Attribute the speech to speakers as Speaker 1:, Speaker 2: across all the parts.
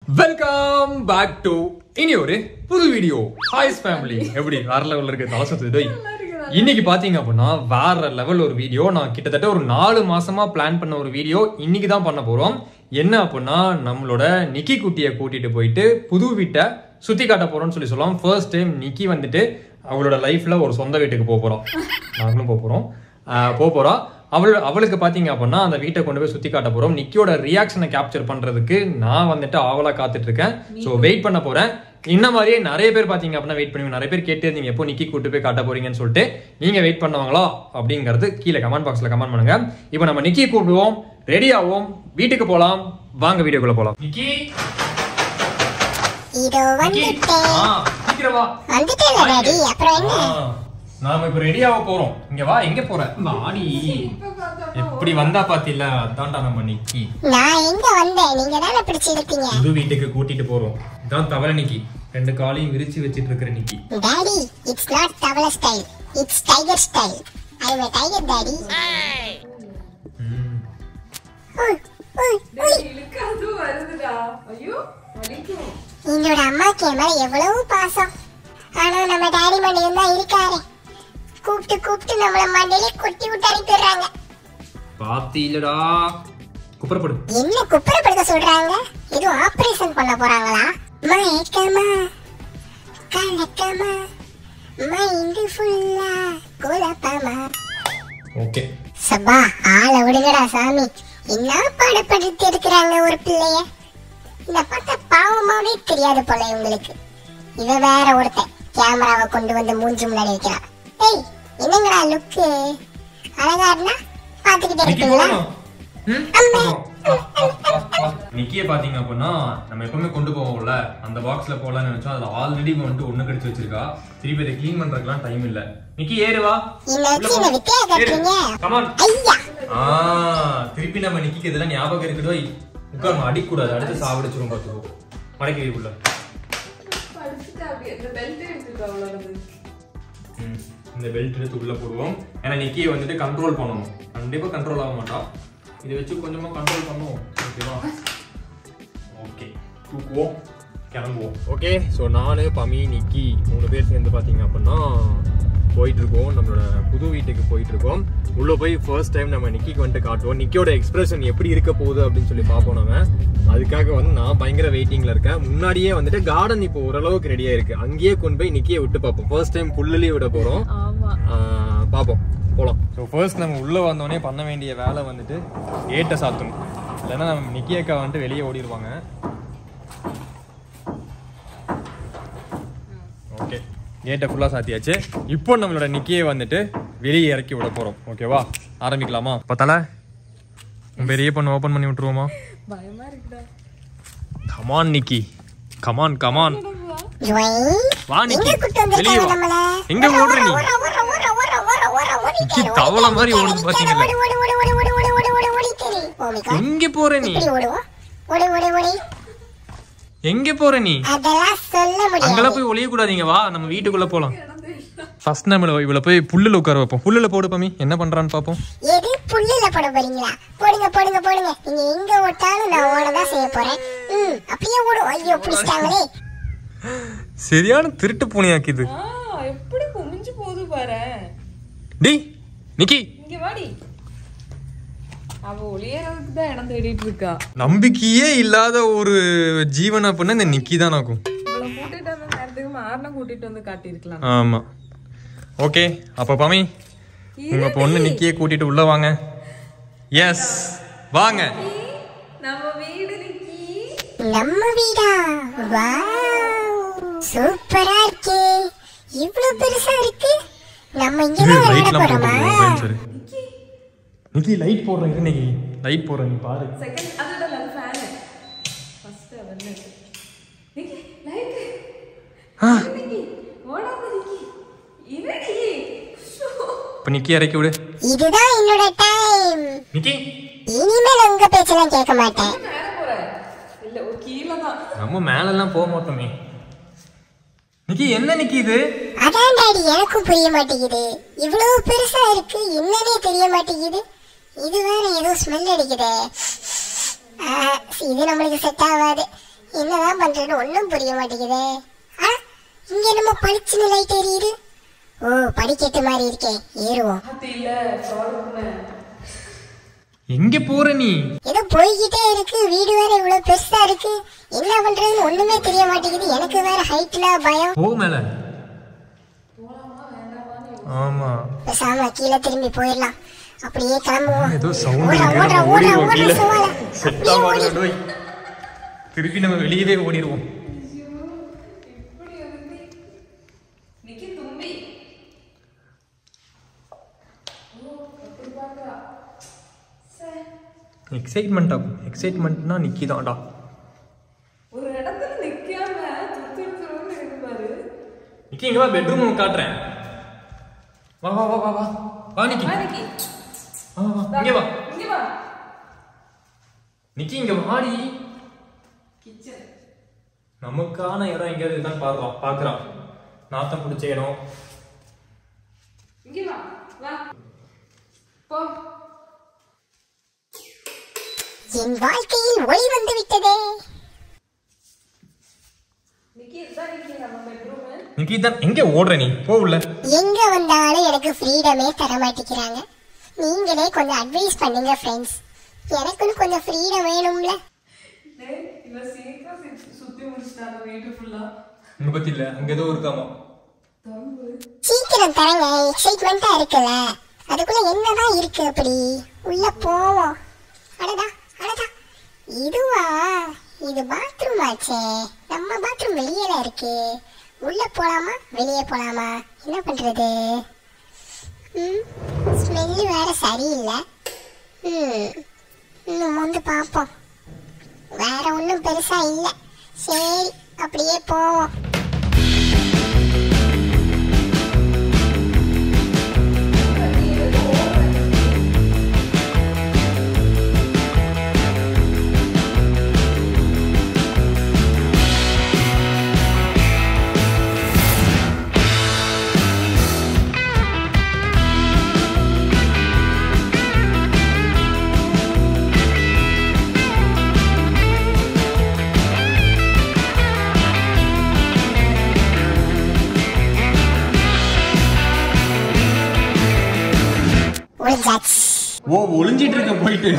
Speaker 1: Welcome back to இனி ஒரு புது வீடியோ ஹாய்ஸ் ஃபேமிலி எப்படி வேற லெவல்ல இருக்க தலை சுத்துது இன்னைக்கு பாத்தீங்க அப்படின்னா வேற லெவல் ஒரு வீடியோ நான் கிட்டத்தட்ட ஒரு நாலு மாசமா பிளான் பண்ண ஒரு வீடியோ இன்னைக்கு தான் பண்ண போறோம் என்ன அப்படின்னா நம்மளோட நிக்கி குட்டியை கூட்டிட்டு போயிட்டு புது வீட்டை சுத்தி காட்ட போறோம்னு சொல்லி சொல்லலாம் ஃபர்ஸ்ட் டைம் நிக்கி வந்துட்டு அவளோட லைஃப்ல ஒரு சொந்த வீட்டுக்கு போக போறோம் நாங்களும் போக போறோம் ஆஹ் போக போறா அவள் அவளுக்கு பாத்தீங்க அப்படின்னா அந்த வீட்டை கொண்டு போய் சுத்தி காட்ட போறோம் நிக்கியோட ரியாக்ஷனை கேப்சர் பண்றதுக்கு நான் வந்துட்டு ஆவலா காத்துட்டு இருக்கேன் ஸோ வெயிட் பண்ண போறேன் இந்த மாதிரியே நிறைய பேர் பாத்தீங்க அப்படின்னா வெயிட் பண்ணுவீங்க நிறைய பேர் கேட்டு இருந்தீங்க எப்போ நிக்கி கூட்டு போய் காட்ட போறீங்கன்னு சொல்லிட்டு நீங்க வெயிட் பண்ணுவாங்களா அப்படிங்கிறது கீழே கமெண்ட் பாக்ஸ்ல கமெண்ட் பண்ணுங்க இப்போ நம்ம நிக்கி கூப்பிடுவோம் ரெடி ஆவோம் வீட்டுக்கு போலாம் வாங்க வீடியோக்குள்ள போலாம் நிக்கி
Speaker 2: இதோ வந்துட்டேன்
Speaker 1: ஆ, சீக்கிரம் வா
Speaker 2: வந்துட்டேன் டாடி அப்புறம் என்ன
Speaker 1: ஆ, நாம இப்ப ரெடி ஆக போறோம் இங்க வா எங்க போற வாடி எப்படி வந்தா பாத்தில அதான்டா நம்ம நிக்கி
Speaker 2: நான் எங்க வந்தேன் நீங்க தானே பிடிச்சு இழுத்தீங்க
Speaker 1: புது வீட்டுக்கு கூட்டிட்டு போறோம் இதான் தவளை நிக்கி ரெண்டு காலையும் விரிச்சு வச்சிட்டு இருக்கிற நிக்கி
Speaker 2: டாடி இட்ஸ் நாட் தவள style it's tiger style I am tiger daddy
Speaker 1: hmm.
Speaker 3: இழுக்காது வருதுடா ஐயோ வலிக்கும்
Speaker 2: என்னோட அம்மாக்கு என் மேல எவ்வளவு பாசம் ஆனா நம்ம டாடி மண்டையும் தான் இருக்காரு கூப்பிட்டு கூப்பிட்டு நம்மள மண்டையில கொட்டி விட்டு அனுப்பிடுறாங்க
Speaker 1: பாத்தீலடா குப்புறப்படு
Speaker 2: என்ன குப்புறப்படுத்த சொல்றாங்க எதுவும் ஆபரேஷன் பண்ண போறாங்களா மயக்கமா கலக்கமா மைண்டு ஃபுல்லா குழப்பமா
Speaker 1: ஓகே
Speaker 2: சபா ஆளை விடுங்கடா சாமி என்ன பாடுபடுத்தி இருக்கிறாங்க ஒரு பிள்ளைய இத பார்த்தா பாவமாவே தெரியாது போல இவங்களுக்கு இவ வேற ஒருத்தன் கேமராவை கொண்டு வந்து மூஞ்சி முன்னாடி வைக்கிறான் ஏய் என்னங்கடா லுக்கு அழகா இருந்தா பாத்துக்கிட்டே
Speaker 1: நிக்கி
Speaker 2: இருக்கீங்களா
Speaker 1: போகணும் ம்? வா, வா, வா, வா. நிக்கிய பாத்தீங்க அப்படின்னா நம்ம எப்பவுமே கொண்டு போவோம்ல அந்த பாக்ஸ்ல போலாம்னு நினைச்சோம் அதுல ஆல்ரெடி வந்துட்டு ஒண்ணு கடிச்சு வச்சிருக்கா திருப்பி அதை க்ளீன் பண்றதுக்குலாம் டைம் இல்ல நிக்கி ஏறு வா
Speaker 2: என்ன வச்சு என்ன வித்தையா கட்டுறீங்க
Speaker 1: கமான்
Speaker 2: ஐயா
Speaker 1: ஆ திருப்பி நம்ம நிக்கிக்கு இதெல்லாம் ஞாபகம் இருக்குதோ உட்காரமா அடிக்கூடாது அடுத்து சாவடிச்சிரும் பாத்துக்கோ மடக்கி வைக்குள்ள
Speaker 3: படிச்சுட்டு அப்படியே இந்த பெல்ட் எடுத்துட்டு அவ்வளவு
Speaker 1: ம், இந்த பெல்ட் எடுத்து உள்ள போடுவோம் ஏன்னா நிக்கியை வந்துட்டு கண்ட்ரோல் பண்ணணும் கண்டிப்பா கண்ட்ரோல் ஆக மாட்டா இதை வச்சு கொஞ்சமா கண்ட்ரோல் பண்ணுவோம் ஓகேவா ஓகே தூக்குவோம் கிளம்புவோம் ஓகே ஸோ நானு பமி நிக்கி மூணு பேர் சேர்ந்து பார்த்தீங்க அப்படின்னா போயிட்டு இருக்கோம் நம்மளோட புது வீட்டுக்கு போயிட்டு இருக்கோம் உள்ள போய் ஃபர்ஸ்ட் டைம் நம்ம நிக்கிக்கு வந்துட்டு காட்டுவோம் நிக்கியோட எக்ஸ்பிரஷன் எப்படி இருக்க போகுது அப்படின்னு சொல்லி பார்ப்போம் நம்ம அதுக்காக வந்து நான் பயங்கர வெயிட்டிங்ல இருக்கேன் முன்னாடியே வந்துட்டு கார்டன் இப்போ ஓரளவுக்கு ரெடியா இருக்கு அங்கேயே கொண்டு போய் நிக்கியை விட்டு பார்ப்போம் ஃபர்ஸ்ட் டைம் புல்லுலயே விட போறோம்
Speaker 3: ஆமா
Speaker 1: ஆஹ் பார்ப்போம் போலாம் ஸோ ஃபர்ஸ்ட் நம்ம உள்ள வந்தோடனே பண்ண வேண்டிய வேலை வந்துட்டு ஏட்டை சாத்தணும் இல்லைன்னா நம்ம நிக்கி அக்கா வந்துட்டு வெளியே ஓடிடுவாங்க ஓகே கேட்டை ஃபுல்லாக சாத்தியாச்சு இப்போ நம்மளோட நிக்கியை வந்துட்டு வெளியே இறக்கி விட போகிறோம் ஓகேவா ஆரம்பிக்கலாமா பார்த்தால உன் பெரிய பொண்ணு ஓப்பன் பண்ணி விட்டுருவோமா
Speaker 3: பயமா இருக்குடா
Speaker 1: கமான் நிக்கி கமான் கமான்
Speaker 2: ஜுவை
Speaker 1: வா நிக்கி
Speaker 2: எங்க கூட்டு
Speaker 1: வெளியே
Speaker 2: வந்திருக்காங்க
Speaker 1: வா
Speaker 2: நம்மள
Speaker 1: எங்க ஓடுற நீ
Speaker 2: ஓர ஓர ஓர ஓர ஓர ஓர ஓடிட்டே
Speaker 1: நிக்கி
Speaker 2: இரு,
Speaker 1: தவளை மாதிரி
Speaker 2: ஓடிட்டே
Speaker 1: ஓடுது
Speaker 2: இரு,
Speaker 1: பாத்தீங்களா?
Speaker 2: ஓடி ஓடி ஓடி ஓடி ஓடி ஓடி ஓடி ஓடி ஓடிட்டே இரு. Oh my God.
Speaker 1: எங்க போற நீ
Speaker 2: இப்படி ஓடுவோம் ஓடி ஓடி ஓடி
Speaker 1: எங்க போற நீ
Speaker 2: அதெல்லாம் சொல்ல
Speaker 1: அங்கெல்லாம்
Speaker 2: முடியாது
Speaker 1: போய் ஒளிய கூடாதீங்க வா நம்ம வீட்டுக்குள்ள போலாம் ஃபர்ஸ்ட் நம்ம இவள போய் புல்லுல உட்கார வைப்போம் புல்லுல போடு பமி என்ன பண்றான்னு பாப்போம்
Speaker 2: எது புல்லுல போட போறீங்களா போடுங்க போடுங்க போடுங்க நீங்க எங்க ஓட்டாலும் நான் ஓடதான் செய்ய போறேன் ம் அப்படியே ஓடும் ஐயோ பிடிச்சிட்டாங்களே
Speaker 1: சரியான திருட்டு பூனையாக்கிது
Speaker 3: ஆ எப்படி குமிஞ்சு போகுது பாரு
Speaker 1: டி நிக்கி
Speaker 3: இங்க வாடி அவ ஒளியறதுக்கு தான் இடம் தேடிட்டு இருக்கா
Speaker 1: நம்பிக்கையே இல்லாத ஒரு ஜீவன் அப்படின்னா இந்த நிக்கி தான் ஆகும்
Speaker 3: இவளை கூட்டிட்டு வந்த நேரத்துக்கு மாறின கூட்டிட்டு வந்து காட்டியிருக்கலாம்
Speaker 1: ஆமா ஓகே அப்ப பமி உங்க பொண்ணு நிக்கியை கூட்டிட்டு உள்ள வாங்க எஸ் வாங்க
Speaker 3: நம்ம வீடு நிக்கி
Speaker 2: நம்ம வீடா வாவ் சூப்பரா இருக்கே இவ்வளவு பெருசா இருக்கு நம்ம இங்க தான் விளையாட
Speaker 1: லைட்லாம்
Speaker 2: போறோமா
Speaker 1: போட்டு சரி நிக்கி லைட் போடுறேன் இரு நிக்கி லைட் போடுறேன் நீ பாரு
Speaker 3: செகண்ட் அதோட அது ஃபேன் ஃபர்ஸ்ட் அவன் நிக்கி லைட்
Speaker 1: ஆ.
Speaker 3: நிக்கி ஓடாத நிக்கி இருடி
Speaker 1: இப்ப நிக்கி இறக்கி விடு
Speaker 2: இதுதான் என்னோட டைம்
Speaker 1: நிக்கி
Speaker 2: இனிமேல் உங்க பேச்செல்லாம் கேட்க மாட்டேன்
Speaker 3: மேல போற இல்ல ஒரு கீழே தான்
Speaker 1: நம்ம மேலெல்லாம் போக மாட்டோமே நிக்கி என்ன நிக்கி இது
Speaker 2: அதான் டாடி எனக்கும் புரிய மாட்டேங்குது இவ்வளவு பெருசா இருக்கு என்னன்னே தெரிய மாட்டேங்குது இது வேற ஏதோ ஸ்மெல் அடிக்குதே ஆ, இது நம்மளுக்கு செட் ஆகாது என்னதான் பண்றது ஒண்ணும் புரிய மாட்டேங்குதே ஆ இங்க என்னமோ பளிச்சுன்னு லைட் எரியுது ஓ படிக்கட்டு மாதிரி இருக்கே ஏறுவோம்
Speaker 3: அது இல்ல ஃப்ராட் பண்ண
Speaker 1: எங்க போற நீ
Speaker 2: ஏதோ போய்கிட்டே இருக்கு வீடு வேற இவ்வளவு பெருசா இருக்கு என்ன பண்றதுன்னு ஒண்ணுமே தெரிய மாட்டேங்குது எனக்கு வேற ஹைட்ல பயம்
Speaker 1: போ மேல ஆமா
Speaker 2: பேசாம கீழே திரும்பி போயிடலாம் அப்படியே கிளம்புவோம்
Speaker 1: ஏதோ சவுண்ட்
Speaker 2: ஓடுறா, ஓடுறா,
Speaker 1: இருக்கு
Speaker 2: ஓடுறா,
Speaker 1: ஓடிடுவோம்
Speaker 2: ஓடுறா,
Speaker 1: கீழே
Speaker 2: சவால.
Speaker 1: செத்தா
Speaker 2: அப்படியே
Speaker 1: மாதிரி
Speaker 2: ஓடி.
Speaker 1: டோய் திருப்பி நம்ம வெளியவே ஓடிடுவோம்
Speaker 3: இப்படி வந்து நிக்கி தும்பி ஓ அப்படி பாக்குறா சரி
Speaker 1: எக்ஸைட்மெண்ட் ஆகும் எக்ஸைட்மெண்ட்னா நிக்கி தான்டா
Speaker 3: ஒரு இடத்துல நிக்காம துத்து துருன்னு இருக்கு பாரு
Speaker 1: நிக்கி இங்க வா பெட்ரூம் காட்டுறேன் வா வா வா வா வா வா நிக்கி
Speaker 3: வா நிக்கி
Speaker 1: வா வா இங்க வா
Speaker 3: இங்க வா
Speaker 1: நிக்கி இங்க வாடி
Speaker 3: கிச்சன்
Speaker 1: நமக்கான இடம் எங்கேயாவது இதுதான் பாடுறோம் பாக்குறான் நாத்தம் பிடிச்ச இடம்
Speaker 3: இங்க வா வா போ
Speaker 2: என் வாழ்க்கையில் ஒளி வந்து விட்டதே
Speaker 3: நிக்கி இதுதான் நிக்கி நம்ம பெட்ரூம்
Speaker 1: நிக்கி தான் எங்க ஓடுற நீ போ உள்ள
Speaker 2: எங்க வந்தாலும் எனக்கு ஃப்ரீடமே தர மாட்டேங்கிறாங்க நீங்களே கொஞ்சம் அட்வைஸ் பண்ணுங்க ஃப்ரெண்ட்ஸ் எனக்குன்னு கொஞ்சம் ஃப்ரீடம் வேணும்ல
Speaker 3: டேய் இவ சீக்கிரம் சுத்தி- சுத்தி முடிச்சிட்டாங்க வீட்டு ஃபுல்லா
Speaker 1: உங்க பத்தி இல்ல அங்க ஏதோ இருக்காமா
Speaker 3: தம்பு
Speaker 2: சீக்கிரம் தரங்க எக்ஸைட்மெண்ட்டா இருக்குல்ல அதுக்குள்ள என்னதான் இருக்கு அப்படி உள்ள போவோம் அடடா அடடா இதுவா இது பாத்ரூம் ஆச்சே நம்ம பாத்ரூம் வெளியில இருக்கு உள்ள போலாமா வெளியே போலாமா என்ன பண்றது ம் ஸ்மெல்லு வேற சரியில்லை ம் இன்னும் வந்து பார்ப்போம் வேற ஒன்றும் பெருசா இல்லை சரி அப்படியே போவோம் ஒளிஞ்சாச்சு
Speaker 1: ஓ ஒளிஞ்சிட்டு இருக்க போயிட்டு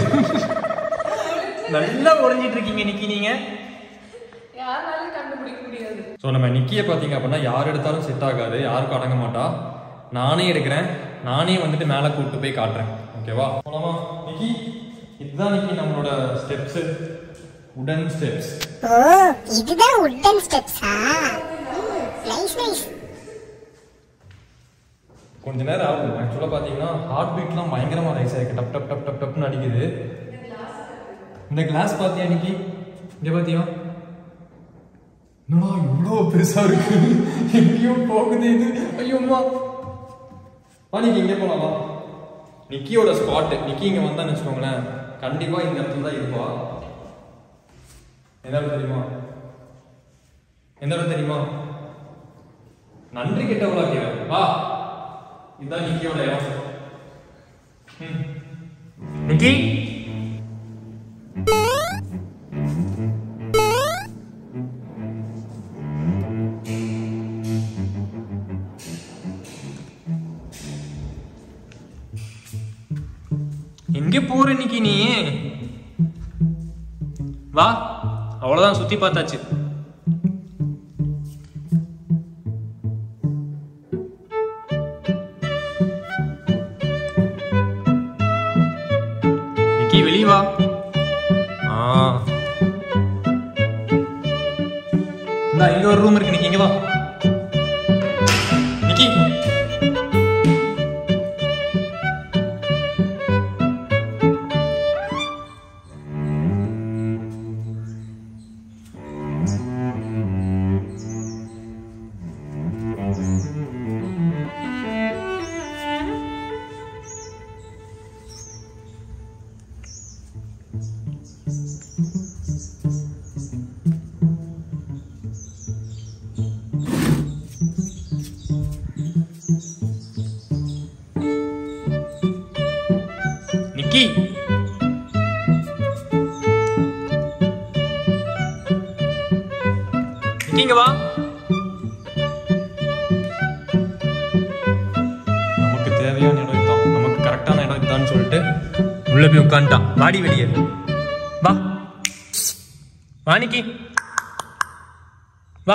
Speaker 1: நல்லா ஒளிஞ்சிட்டு இருக்கீங்க நிக்கி நீங்க
Speaker 3: யாராலும் கண்டுபிடிக்க முடியாது
Speaker 1: ஸோ நம்ம நிக்கியை பார்த்தீங்க அப்படின்னா யார் எடுத்தாலும் செட் ஆகாது யாருக்கும் அடங்க மாட்டா நானே எடுக்கிறேன் நானே வந்துட்டு மேலே கூப்பிட்டு போய் காட்டுறேன் ஓகேவா போலாமா நிக்கி இதுதான் நிக்கி நம்மளோட ஸ்டெப்ஸ் உடன் ஸ்டெப்ஸ்
Speaker 2: ஓ இதுதான் உட்டன் ஸ்டெப்ஸா நைஸ் நைஸ்
Speaker 1: கொஞ்ச நேரம் ஆகும் ஆக்சுவலாக பார்த்தீங்கன்னா ஹார்ட் பீட்லாம் பயங்கரமாக ரைஸ் ஆயிருக்கு டப் டப் டப் டப் டப்னு அடிக்குது இந்த கிளாஸ் பார்த்தியா நிக்கி இங்கே பார்த்தியா என்னடா இவ்வளோ பெருசா இருக்கு எங்கேயோ போகுது இது ஐயோம்மா வா நிக்கி இங்கே போலாம் வா நிக்கியோட ஸ்பாட் நிக்கி இங்கே வந்தான்னு வச்சுக்கோங்களேன் கண்டிப்பாக இந்த இடத்துல தான் இருப்பா எந்த இடம் தெரியுமா எந்த இடம் தெரியுமா நன்றி கெட்டவளா கேட்க வா இதுதான் நிக்கியோட இடம் ம். நிக்கி எங்க போற இன்னைக்கு நீ வா அவ்வளவுதான் சுத்தி பார்த்தாச்சு நிக்கி வெளிய வா ஆ இந்தா இங்க ஒரு ரூம் இருக்கு நிக்கி இங்க வா நிக்கி நிக்கி இங்க வா நமக்கு தேவையான இடம் இதுதான் நமக்கு கரெக்டான இடம் இதுதான் சொல்லிட்டு உள்ள போய் உட்காந்துட்டான் வாடி வெளியே வா வாணிக்கு வா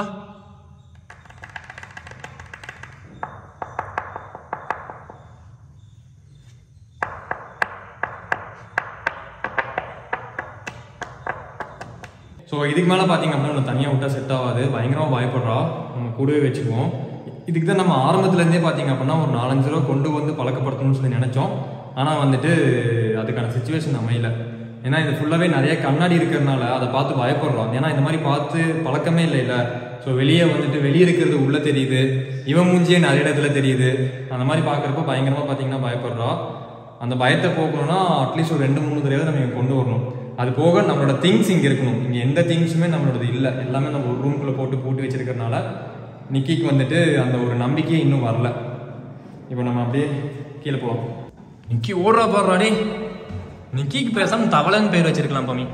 Speaker 1: ஸோ இதுக்கு மேலே பார்த்தீங்க அப்படின்னா நம்ம தனியாக விட்டா செட் ஆகாது பயங்கரமாக பயப்படுறா நம்ம கூடவே வச்சுக்குவோம் இதுக்கு தான் நம்ம ஆரம்பத்துலேருந்தே பார்த்தீங்க அப்படின்னா ஒரு நாலஞ்சு ரூபா கொண்டு வந்து பழக்கப்படுத்தணும்னு சொல்லி நினச்சோம் ஆனால் வந்துட்டு அதுக்கான சுச்சுவேஷன் அமையல ஏன்னா இது ஃபுல்லாகவே நிறைய கண்ணாடி இருக்கிறதுனால அதை பார்த்து பயப்படுறோம் ஏன்னா இந்த மாதிரி பார்த்து பழக்கமே இல்லை இல்லை ஸோ வெளியே வந்துட்டு வெளியே இருக்கிறது உள்ளே தெரியுது இவன் மூஞ்சியே நிறைய இடத்துல தெரியுது அந்த மாதிரி பார்க்குறப்ப பயங்கரமாக பார்த்தீங்கன்னா பயப்படுறா அந்த பயத்தை போக்கணும்னா அட்லீஸ்ட் ஒரு ரெண்டு மூணு தடவை நம்ம இங்க கொண்டு வரணும் அது போக நம்மளோட திங்ஸ் இங்கே இருக்கணும் இங்கே எந்த திங்ஸுமே நம்மளோடது இல்லை எல்லாமே நம்ம ஒரு ரூம்குள்ளே போட்டு பூட்டி வச்சிருக்கறனால நிக்கிக்கு வந்துட்டு அந்த ஒரு நம்பிக்கையே இன்னும் வரல இப்போ நம்ம அப்படியே கீழே போகலாம் நிக்கி ஓடுறா பாடுறா டே நிக்கிக்கு பேசாம தவளைன்னு பேர் வச்சிருக்கலாம் பாமி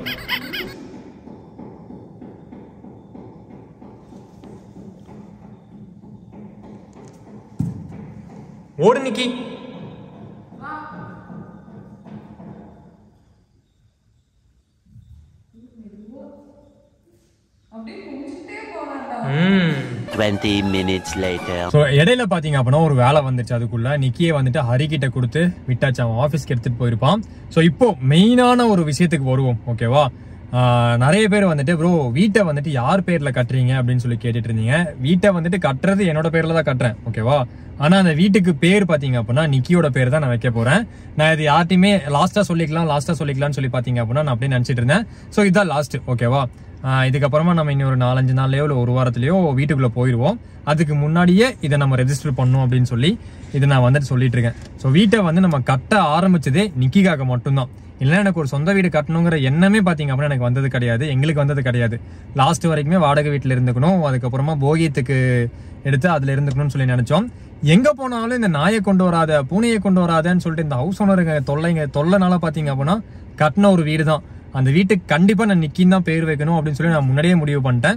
Speaker 1: ஓடு நிக்கி
Speaker 3: அப்படியே குடிச்சிட்டே போவேன்டா
Speaker 1: ம்
Speaker 4: 20 minutes later.
Speaker 1: ஸோ இடையில பாத்தீங்க அப்படின்னா ஒரு வேலை வந்துச்சு அதுக்குள்ள நிக்கியை வந்துட்டு ஹரிக்கிட்ட கொடுத்து விட்டாச்சு அவன் ஆஃபீஸ்க்கு எடுத்துட்டு போயிருப்பான் ஸோ இப்போ மெயினான ஒரு விஷயத்துக்கு வருவோம் ஓகேவா ஆஹ் நிறைய பேர் வந்துட்டு ப்ரோ வீட்டை வந்துட்டு யார் பேர்ல கட்டுறீங்க அப்படின்னு சொல்லி கேட்டுட்டு இருந்தீங்க வீட்டை வந்துட்டு கட்டுறது என்னோட பேர்ல தான் கட்டுறேன் ஓகேவா ஆனா அந்த வீட்டுக்கு பேர் பாத்தீங்க அப்படின்னா நிக்கியோட பேர் தான் நான் வைக்க போறேன் நான் இது யார்ட்டையுமே லாஸ்டா சொல்லிக்கலாம் லாஸ்டா சொல்லிக்கலாம்னு சொல்லி பாத்தீங்க அப்படின்னா நான் அப்படியே நினைச்சிட்டு இருந்தேன் ஸோ இதுதான் லாஸ்ட் ஓகேவா ஆஹ் இதுக்கப்புறமா நம்ம இனி ஒரு நாலஞ்சு நாள்லயோ இல்லை ஒரு வாரத்திலயோ வீட்டுக்குள்ள போயிடுவோம் அதுக்கு முன்னாடியே இதை நம்ம ரெஜிஸ்டர் பண்ணணும் அப்படின்னு சொல்லி இதை நான் வந்துட்டு சொல்லிட்டு இருக்கேன் ஸோ வீட்டை வந்து நம்ம கட்ட ஆரம்பிச்சதே நிக்கிக்காக மட்டும்தான் இல்லைன்னா எனக்கு ஒரு சொந்த வீடு கட்டணுங்கிற எண்ணமே பார்த்தீங்க அப்படின்னா எனக்கு வந்தது கிடையாது எங்களுக்கு வந்தது கிடையாது லாஸ்ட் வரைக்குமே வாடகை வீட்டில் இருந்துக்கணும் அதுக்கப்புறமா போகியத்துக்கு எடுத்து அதில் இருந்துக்கணும்னு சொல்லி நினைச்சோம் எங்க போனாலும் இந்த நாயை கொண்டு வராத பூனையை கொண்டு வராதன்னு சொல்லிட்டு இந்த ஹவுஸ் ஓனருங்க தொல்லைங்க தொல்லைனால பார்த்தீங்க அப்படின்னா கட்டின ஒரு வீடு தான் அந்த வீட்டுக்கு கண்டிப்பா நான் நிக்கின்னு தான் பேர் வைக்கணும் அப்படின்னு சொல்லி நான் முன்னாடியே முடிவு பண்ணிட்டேன்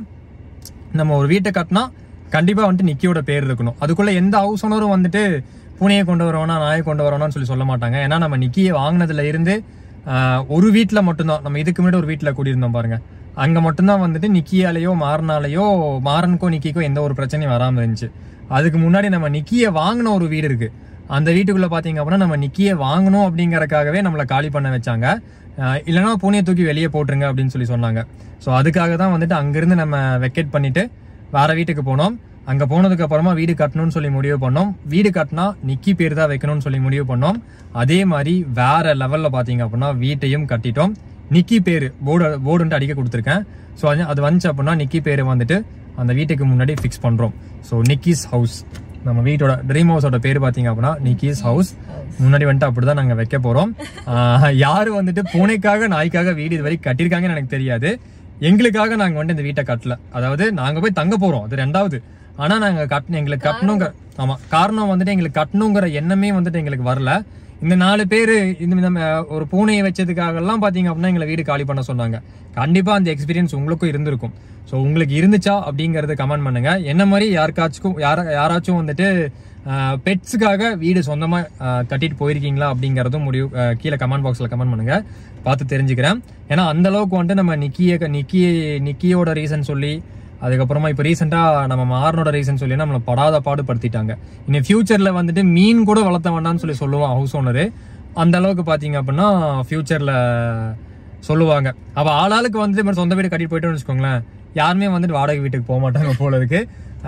Speaker 1: நம்ம ஒரு வீட்டை கட்டினா கண்டிப்பா வந்துட்டு நிக்கியோட பேர் இருக்கணும் அதுக்குள்ள எந்த ஹவுஸ் ஓனரும் வந்துட்டு பூனையை கொண்டு வரவேனா நாயை கொண்டு வரவேனான்னு சொல்லி சொல்ல மாட்டாங்க ஏன்னா நம்ம நிக்கியை வாங்கினதுல இருந்து ஆஹ், ஒரு வீட்ல மட்டும்தான் நம்ம இதுக்கு முன்னாடி ஒரு வீட்ல கூடியிருந்தோம் பாருங்க அங்க மட்டும்தான் வந்துட்டு நிக்கியாலேயோ மாறனாலேயோ மாறனுக்கோ நிக்கிக்கோ எந்த ஒரு பிரச்சனையும் வராம இருந்துச்சு அதுக்கு முன்னாடி நம்ம நிக்கியை வாங்கின ஒரு வீடு இருக்கு அந்த வீட்டுக்குள்ள பாத்தீங்க அப்படின்னா நம்ம நிக்கியை வாங்கணும் அப்படிங்கறக்காகவே நம்மளை காலி பண்ண வச்சாங்க ஆஹ் இல்லைன்னா பூனையை தூக்கி வெளியே போட்டுருங்க அப்படின்னு சொல்லி சொன்னாங்க ஸோ அதுக்காக தான் வந்துட்டு அங்கிருந்து நம்ம வெக்கேட் பண்ணிட்டு வேற வீட்டுக்கு போனோம் அங்க போனதுக்கு அப்புறமா வீடு கட்டணும்னு சொல்லி முடிவு பண்ணோம் வீடு கட்டினா நிக்கி பேர் தான் வைக்கணும்னு சொல்லி முடிவு பண்ணோம் அதே மாதிரி வேற லெவல்ல பாத்தீங்க அப்படின்னா வீட்டையும் கட்டிட்டோம் நிக்கி பேர் போர்டு போர்டுன்ட்டு அடிக்க கொடுத்துருக்கேன் ஸோ அது அது வந்துச்சு அப்படின்னா நிக்கி பேர் வந்துட்டு அந்த வீட்டுக்கு முன்னாடி ஃபிக்ஸ் பண்றோம் ஸோ நிக்கிஸ் ஹவுஸ் நம்ம வீட்டோட ட்ரீம் ஹவுஸோட பேர் பாத்தீங்க அப்படின்னா நிக்கிஸ் ஹவுஸ் முன்னாடி வந்துட்டு அப்படிதான் நாங்க வைக்க போறோம் ஆஹ் யாரு வந்துட்டு பூனைக்காக நாய்க்காக வீடு இது வரைக்கும் கட்டியிருக்காங்கன்னு எனக்கு தெரியாது எங்களுக்காக நாங்க வந்துட்டு இந்த வீட்டை கட்டல அதாவது நாங்க போய் தங்க போறோம் அது ரெண்டாவது ஆனா நாங்க கட்டணும் எங்களுக்கு கட்டணுங்கிற ஆமா காரணம் வந்துட்டு எங்களுக்கு கட்டணுங்கிற எண்ணமே வந்துட்டு எங்களுக்கு வரல இந்த நாலு பேர் இந்த நம்ம ஒரு பூனையை வச்சதுக்காக எல்லாம் பாத்தீங்க அப்படின்னா எங்களை வீடு காலி பண்ண சொன்னாங்க கண்டிப்பா அந்த எக்ஸ்பீரியன்ஸ் உங்களுக்கும் இருந்திருக்கும் ஸோ உங்களுக்கு இருந்துச்சா அப்படிங்கறத கமெண்ட் பண்ணுங்க என்ன மாதிரி யாருக்காச்சும் யார யாராச்சும் வந்துட்டு பெட்ஸுக்காக வீடு சொந்தமா ஆஹ், கட்டிட்டு போயிருக்கீங்களா அப்படிங்கறதும் முடிவு ஆஹ், கீழே கமெண்ட் பாக்ஸ்ல கமெண்ட் பண்ணுங்க பார்த்து தெரிஞ்சுக்கிறேன் ஏன்னா அந்த அளவுக்கு வந்துட்டு நம்ம நிக்கிய நிக்கி நிக்கியோட ரீசன் சொல்லி அதுக்கப்புறமா இப்போ ரீசெண்டாக நம்ம மாறனோட ரீசன் சொல்லி நம்மளை படாத பாடுபடுத்திட்டாங்க இனி ஃபியூச்சர்ல வந்துட்டு மீன் கூட வளர்த்த வேண்டாம்னு சொல்லி சொல்லுவான் ஹவுஸ் ஓனரு அந்த அளவுக்கு பார்த்தீங்க அப்படின்னா ஃபியூச்சர்ல சொல்லுவாங்க அப்ப ஆளாளுக்கு வந்துட்டு இந்த மாதிரி சொந்த வீடு கட்டிட்டு போயிட்டோம்னு வச்சுக்கோங்களேன் யாருமே வந்துட்டு வாடகை வீட்டுக்கு போக மாட்டாங்க போல இருக்கு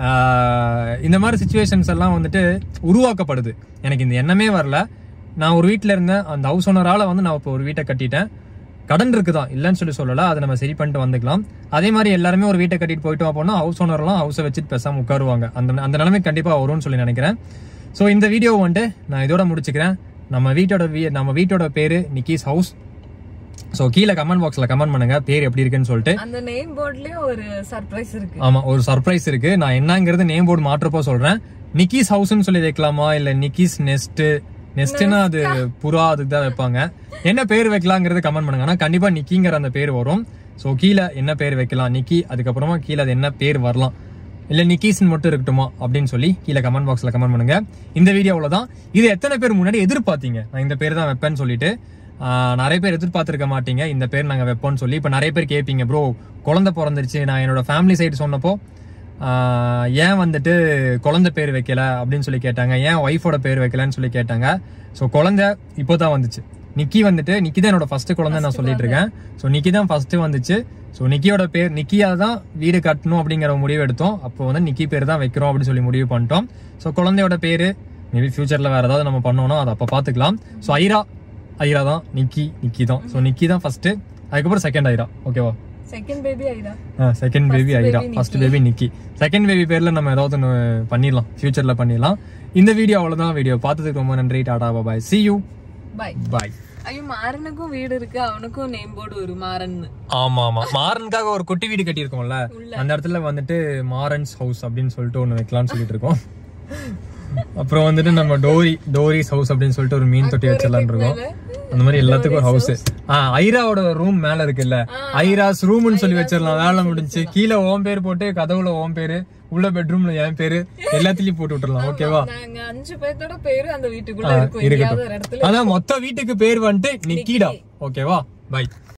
Speaker 1: ஆஹ் இந்த மாதிரி சுச்சுவேஷன்ஸ் எல்லாம் வந்துட்டு உருவாக்கப்படுது எனக்கு இந்த எண்ணமே வரல நான் ஒரு வீட்டில் இருந்தேன் அந்த ஹவுஸ் ஓனரால வந்து நான் இப்போ ஒரு வீட்டை கட்டிட்டேன் கடன் இருக்குதான் இல்லைன்னு சொல்லி சொல்லல அதை நம்ம சரி பண்ணிட்டு வந்துக்கலாம் அதே மாதிரி எல்லாருமே ஒரு வீட்டை கட்டிட்டு போயிட்டோம் அப்படின்னா ஹவுஸ் ஓனர்லாம் ஹவுஸை வச்சுட்டு பேசாம உட்காருவாங்க அந்த அந்த நிலைமை கண்டிப்பா வரும்னு சொல்லி நினைக்கிறேன் ஸோ இந்த வீடியோ வந்துட்டு நான் இதோட முடிச்சுக்கிறேன் நம்ம வீட்டோட வீ- நம்ம வீட்டோட பேரு நிக்கிஸ் ஹவுஸ் ஸோ கீழே கமெண்ட் பாக்ஸ்ல கமெண்ட் பண்ணுங்க பேர் எப்படி இருக்குன்னு சொல்லிட்டு
Speaker 3: அந்த நேம் போர்ட்லயும் ஒரு சர்ப்ரைஸ் இருக்கு
Speaker 1: ஆமா ஒரு சர்ப்ரைஸ் இருக்கு நான் என்னங்கிறது நேம் போர்டு மாற்றப்போ சொல்றேன் நிக்கிஸ் ஹவுஸ்னு சொல்லி வைக்கலாமா இல்ல நிக்கிஸ் நெஸ்ட் நெஸ்ட்னா அது புறா அதுக்கு தான் வைப்பாங்க என்ன பேர் வைக்கலாங்கிறது கமெண்ட் பண்ணுங்க ஆனா கண்டிப்பா நிக்கிங்கிற அந்த பேர் வரும் ஸோ கீழே என்ன பேர் வைக்கலாம் நிக்கி அதுக்கப்புறமா கீழே அது என்ன பேர் வரலாம் இல்ல நிக்கீஸ்னு மட்டும் இருக்கட்டுமா அப்படின்னு சொல்லி கீழே கமெண்ட் பாக்ஸ்ல கமெண்ட் பண்ணுங்க இந்த வீடியோவில் தான் இது எத்தனை பேர் முன்னாடி எதிர்பார்த்தீங்க நான் இந்த பேர் தான் வைப்பேன்னு சொல்லிட்டு ஆஹ், நிறைய பேர் எதிர்பார்த்திருக்க மாட்டீங்க இந்த பேர் நாங்க வைப்போம்னு சொல்லி இப்போ நிறைய பேர் கேட்பீங்க ப்ரோ குழந்தை பிறந்துருச்சு நான் என்னோட ஃபேமிலி சைடு சொன்னப்போ ஆஹ், ஏன் வந்துட்டு குழந்தை பேர் வைக்கல அப்படின்னு சொல்லி கேட்டாங்க ஏன் ஒய்ஃபோட பேர் வைக்கலன்னு சொல்லி கேட்டாங்க ஸோ குழந்தை இப்போ தான் வந்துச்சு நிக்கி வந்துட்டு நிக்கி தான் என்னோட ஃபர்ஸ்ட் குழந்தை நான் சொல்லிட்டு இருக்கேன் ஸோ நிக்கி தான் ஃபர்ஸ்ட் வந்துச்சு ஸோ நிக்கியோட பேர் நிக்கியா தான் வீடு கட்டணும் அப்படிங்கிற முடிவு எடுத்தோம் அப்போ வந்து நிக்கி பேர் தான் வைக்கிறோம் அப்படின்னு சொல்லி முடிவு பண்ணிட்டோம் ஸோ குழந்தையோட பேரு மேபி ஃபியூச்சர்ல வேற ஏதாவது நம்ம பண்ணோம்னா அதை அப்போ பார்த்துக்கலாம் ஸோ ஐரா ஐரா தான் நிக்கி நிக்கி தான் ஸோ நிக்கி தான் ஃபர்ஸ்ட் அதுக்கப்புறம் செகண்ட் ஐரா ஓகேவா
Speaker 3: second baby Aida
Speaker 1: second baby
Speaker 3: First
Speaker 1: Aira
Speaker 3: baby
Speaker 1: first
Speaker 3: Nikki.
Speaker 1: Baby Nikki second baby பேர்ல நம்ம ஏதாவது ஒன்று பண்ணிடலாம் ஃபியூச்சர்ல பண்ணிடலாம் இந்த வீடியோ அவ்வளவுதான் வீடியோ பார்த்ததுக்கு ரொம்ப நன்றி tata bye see you
Speaker 3: bye
Speaker 1: bye
Speaker 3: ஐயோ மாறனுக்கும் வீடு இருக்கு அவனுக்கும் நேம் போர்டு ஒரு மாறன்னு
Speaker 1: ஆமா ஆமா மாறனுக்காக ஒரு குட்டி வீடு கட்டியிருக்கோம்ல அந்த இடத்துல வந்துட்டு மாரன்ஸ் ஹவுஸ் அப்படின்னு சொல்லிட்டு ஒண்ணு வைக்கலாம்னு சொல்லிட்டு இருக்கோம் அப்புறம் வந்துட்டு நம்ம டோரி டோரிஸ் ஹவுஸ் அப்படின்னு சொல்லிட்டு ஒரு மீன் தொட்டி வச்சிடலாம்னு இருக்கோம் அந்த மாதிரி எல்லாத்துக்கும் ஒரு ஹவுஸ் ஆஹ் ஐராவோட ரூம் மேல இருக்குல்ல ஐராஸ் ரூம்னு சொல்லி வச்சிடலாம் வேலை முடிஞ்சு கீழே ஓம் பேர் போட்டு கதவுல ஓம் பேரு உள்ள பெட்ரூம்ல என் பேரு எல்லாத்துலயும் போட்டு விட்டுறலாம் ஓகேவா
Speaker 3: நாங்க அஞ்சு பேர்த்தோட பேரு அந்த வீட்டுக்குள்ள இருக்கும் எங்கேயாவது ஒரு இடத்துல
Speaker 1: இருக்கட்டும் ஆனா மொத்த வீட்டுக்கு பேர் வந்துட்டு நிக்கிடா ஓகேவா பை